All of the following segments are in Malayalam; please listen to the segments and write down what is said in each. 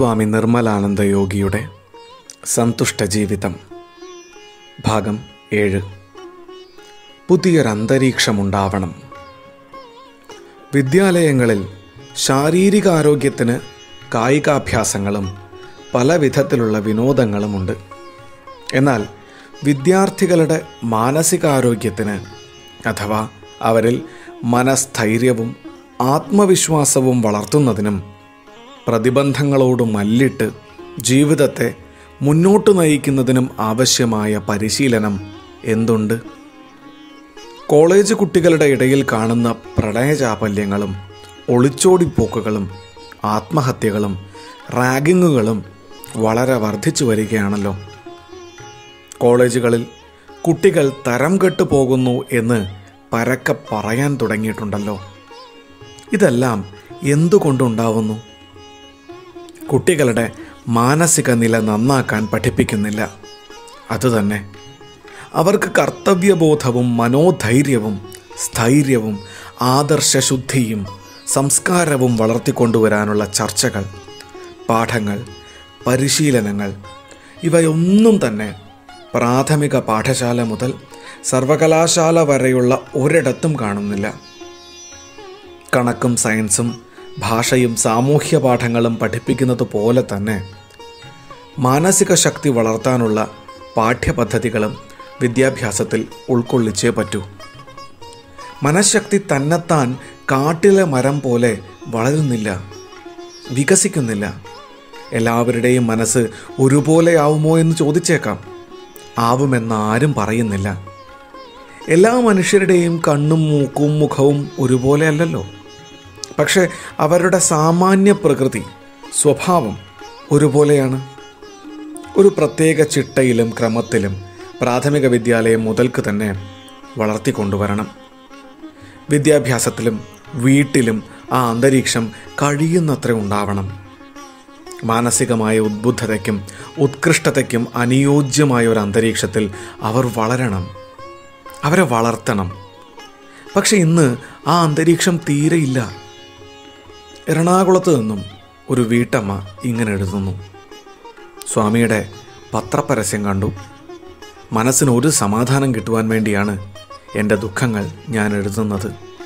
സ്വാമി നിർമ്മലാനന്ദ യോഗിയുടെ സന്തുഷ്ട ജീവിതം ഭാഗം ഏഴ് പുതിയൊരന്തരീക്ഷമുണ്ടാവണം വിദ്യാലയങ്ങളിൽ ശാരീരികാരോഗ്യത്തിന് കായികാഭ്യാസങ്ങളും പല വിധത്തിലുള്ള വിനോദങ്ങളുമുണ്ട് എന്നാൽ വിദ്യാർത്ഥികളുടെ മാനസികാരോഗ്യത്തിന് അഥവാ അവരിൽ മനസ്ഥൈര്യവും ആത്മവിശ്വാസവും വളർത്തുന്നതിനും പ്രതിബന്ധങ്ങളോട് മല്ലിട്ട് ജീവിതത്തെ മുന്നോട്ട് നയിക്കുന്നതിനും ആവശ്യമായ പരിശീലനം എന്തുണ്ട് കോളേജ് കുട്ടികളുടെ ഇടയിൽ കാണുന്ന പ്രണയചാപല്യങ്ങളും ഒളിച്ചോടിപ്പോക്കുകളും ആത്മഹത്യകളും റാഗിങ്ങുകളും വളരെ വർദ്ധിച്ചു വരികയാണല്ലോ കോളേജുകളിൽ കുട്ടികൾ തരം കെട്ടു പോകുന്നു എന്ന് പരക്കെ പറയാൻ തുടങ്ങിയിട്ടുണ്ടല്ലോ ഇതെല്ലാം എന്തുകൊണ്ടുണ്ടാവുന്നു കുട്ടികളുടെ മാനസിക നില നന്നാക്കാൻ പഠിപ്പിക്കുന്നില്ല അതുതന്നെ അവർക്ക് കർത്തവ്യബോധവും മനോധൈര്യവും സ്ഥൈര്യവും ആദർശശുദ്ധിയും സംസ്കാരവും വളർത്തിക്കൊണ്ടുവരാനുള്ള ചർച്ചകൾ പാഠങ്ങൾ പരിശീലനങ്ങൾ ഇവയൊന്നും തന്നെ പ്രാഥമിക പാഠശാല മുതൽ സർവകലാശാല വരെയുള്ള ഒരിടത്തും കാണുന്നില്ല കണക്കും സയൻസും ഭാഷയും സാമൂഹ്യ പാഠങ്ങളും പഠിപ്പിക്കുന്നത് പോലെ തന്നെ മാനസിക ശക്തി വളർത്താനുള്ള പാഠ്യപദ്ധതികളും വിദ്യാഭ്യാസത്തിൽ ഉൾക്കൊള്ളിച്ചേ പറ്റൂ മനഃശക്തി തന്നെത്താൻ കാട്ടിലെ മരം പോലെ വളരുന്നില്ല വികസിക്കുന്നില്ല എല്ലാവരുടെയും മനസ്സ് ഒരുപോലെയാവുമോ എന്ന് ചോദിച്ചേക്കാം ആവുമെന്ന് ആരും പറയുന്നില്ല എല്ലാ മനുഷ്യരുടെയും കണ്ണും മൂക്കും മുഖവും ഒരുപോലെ അല്ലല്ലോ പക്ഷെ അവരുടെ സാമാന്യ പ്രകൃതി സ്വഭാവം ഒരുപോലെയാണ് ഒരു പ്രത്യേക ചിട്ടയിലും ക്രമത്തിലും പ്രാഥമിക വിദ്യാലയം മുതൽക്ക് തന്നെ വളർത്തിക്കൊണ്ടുവരണം വിദ്യാഭ്യാസത്തിലും വീട്ടിലും ആ അന്തരീക്ഷം കഴിയുന്നത്ര ഉണ്ടാവണം മാനസികമായ ഉദ്ബുദ്ധതയ്ക്കും ഉത്കൃഷ്ടതയ്ക്കും അനുയോജ്യമായ ഒരു അന്തരീക്ഷത്തിൽ അവർ വളരണം അവരെ വളർത്തണം പക്ഷെ ഇന്ന് ആ അന്തരീക്ഷം തീരെയില്ല എറണാകുളത്ത് നിന്നും ഒരു വീട്ടമ്മ ഇങ്ങനെ എഴുതുന്നു സ്വാമിയുടെ പത്രപരസ്യം കണ്ടു മനസ്സിന് ഒരു സമാധാനം കിട്ടുവാൻ വേണ്ടിയാണ് എൻ്റെ ദുഃഖങ്ങൾ ഞാൻ എഴുതുന്നത്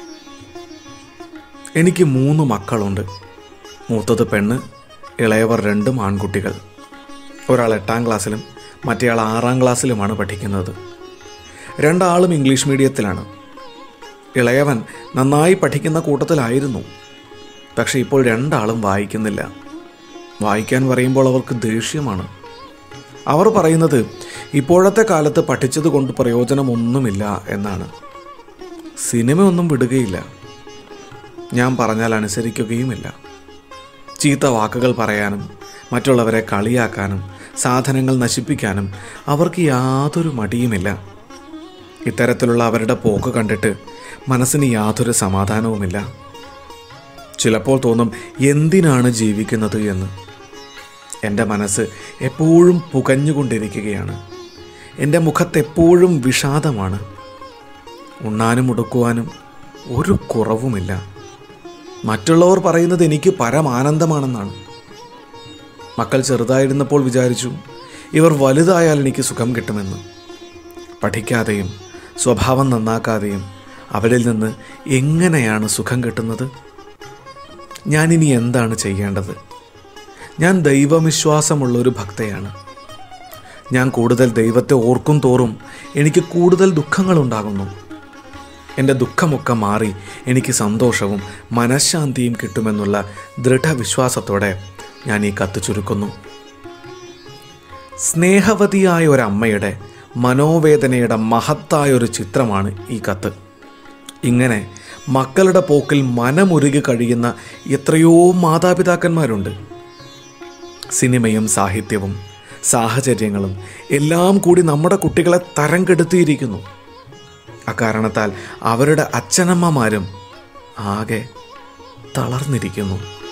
എനിക്ക് മൂന്ന് മക്കളുണ്ട് മൂത്തത് പെണ്ണ് ഇളയവർ രണ്ടും ആൺകുട്ടികൾ ഒരാൾ എട്ടാം ക്ലാസ്സിലും മറ്റേയാൾ ആറാം ക്ലാസ്സിലുമാണ് പഠിക്കുന്നത് രണ്ടാളും ഇംഗ്ലീഷ് മീഡിയത്തിലാണ് ഇളയവൻ നന്നായി പഠിക്കുന്ന കൂട്ടത്തിലായിരുന്നു പക്ഷെ ഇപ്പോൾ രണ്ടാളും വായിക്കുന്നില്ല വായിക്കാൻ പറയുമ്പോൾ അവർക്ക് ദേഷ്യമാണ് അവർ പറയുന്നത് ഇപ്പോഴത്തെ കാലത്ത് പഠിച്ചത് കൊണ്ട് പ്രയോജനമൊന്നുമില്ല എന്നാണ് സിനിമ ഒന്നും വിടുകയില്ല ഞാൻ പറഞ്ഞാൽ അനുസരിക്കുകയുമില്ല ചീത്ത വാക്കുകൾ പറയാനും മറ്റുള്ളവരെ കളിയാക്കാനും സാധനങ്ങൾ നശിപ്പിക്കാനും അവർക്ക് യാതൊരു മടിയുമില്ല ഇത്തരത്തിലുള്ള അവരുടെ പോക്ക് കണ്ടിട്ട് മനസ്സിന് യാതൊരു സമാധാനവുമില്ല ചിലപ്പോൾ തോന്നും എന്തിനാണ് ജീവിക്കുന്നത് എന്ന് എൻ്റെ മനസ്സ് എപ്പോഴും പുകഞ്ഞുകൊണ്ടിരിക്കുകയാണ് എൻ്റെ മുഖത്ത് എപ്പോഴും വിഷാദമാണ് ഉണ്ണാനും ഉടുക്കുവാനും ഒരു കുറവുമില്ല മറ്റുള്ളവർ പറയുന്നത് എനിക്ക് പരമാനന്ദമാണെന്നാണ് മക്കൾ ചെറുതായിരുന്നപ്പോൾ വിചാരിച്ചു ഇവർ വലുതായാൽ എനിക്ക് സുഖം കിട്ടുമെന്ന് പഠിക്കാതെയും സ്വഭാവം നന്നാക്കാതെയും അവരിൽ നിന്ന് എങ്ങനെയാണ് സുഖം കിട്ടുന്നത് ഞാനിനി എന്താണ് ചെയ്യേണ്ടത് ഞാൻ ദൈവവിശ്വാസമുള്ള ഒരു ഭക്തയാണ് ഞാൻ കൂടുതൽ ദൈവത്തെ ഓർക്കും തോറും എനിക്ക് കൂടുതൽ ദുഃഖങ്ങളുണ്ടാകുന്നു എൻ്റെ ദുഃഖമൊക്കെ മാറി എനിക്ക് സന്തോഷവും മനഃശാന്തിയും കിട്ടുമെന്നുള്ള ദൃഢവിശ്വാസത്തോടെ ഞാൻ ഈ കത്ത് ചുരുക്കുന്നു സ്നേഹവതിയായ ഒരമ്മയുടെ മനോവേദനയുടെ മഹത്തായ ഒരു ചിത്രമാണ് ഈ കത്ത് ഇങ്ങനെ മക്കളുടെ പോക്കിൽ മനമുരുകി കഴിയുന്ന എത്രയോ മാതാപിതാക്കന്മാരുണ്ട് സിനിമയും സാഹിത്യവും സാഹചര്യങ്ങളും എല്ലാം കൂടി നമ്മുടെ കുട്ടികളെ തരം കെടുത്തിയിരിക്കുന്നു അക്കാരണത്താൽ അവരുടെ അച്ഛനമ്മമാരും ആകെ തളർന്നിരിക്കുന്നു